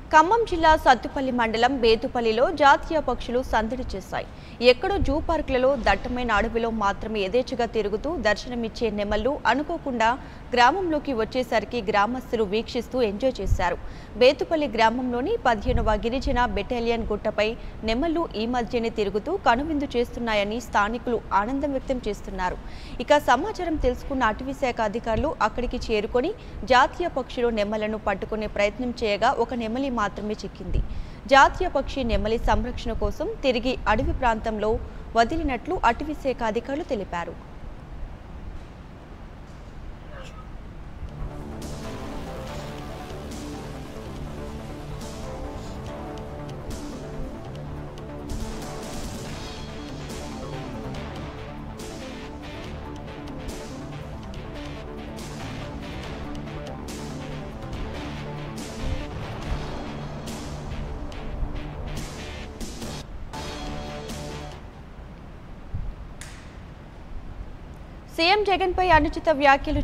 ఖమ్మం జిల్లా సత్తుపల్లి మండలం బేతుపల్లిలో జాతీయ పక్షులు సందడి చేశాయి ఎక్కడో జూ పార్కులలో దట్టమైన అడవిలో మాత్రమే యథేచ్ఛగా తిరుగుతూ దర్శనమిచ్చే నెమళ్లు అనుకోకుండా గ్రామంలోకి వచ్చేసరికి గ్రామస్తులు వీక్షిస్తూ ఎంజాయ్ చేశారు బేతుపల్లి గ్రామంలోని పదిహేనవ గిరిజన బెటాలియన్ గుట్టపై నెమళ్లు ఈ మధ్యనే తిరుగుతూ కనువిందు చేస్తున్నాయని స్థానికులు ఆనందం వ్యక్తం చేస్తున్నారు ఇక సమాచారం తెలుసుకున్న అటవీ శాఖ అధికారులు అక్కడికి చేరుకొని జాతీయ పక్షులు నెమలను పట్టుకునే ప్రయత్నం చేయగా ఒక నెమలి మాత్రమే చిక్కింది జాతీయ పక్షి నెమలి సంరక్షణ కోసం తిరిగి అడవి ప్రాంతంలో వదిలినట్లు అటవీ శాఖ అధికారులు తెలిపారు సీఎం జగన్పై అనుచిత వ్యాఖ్యలు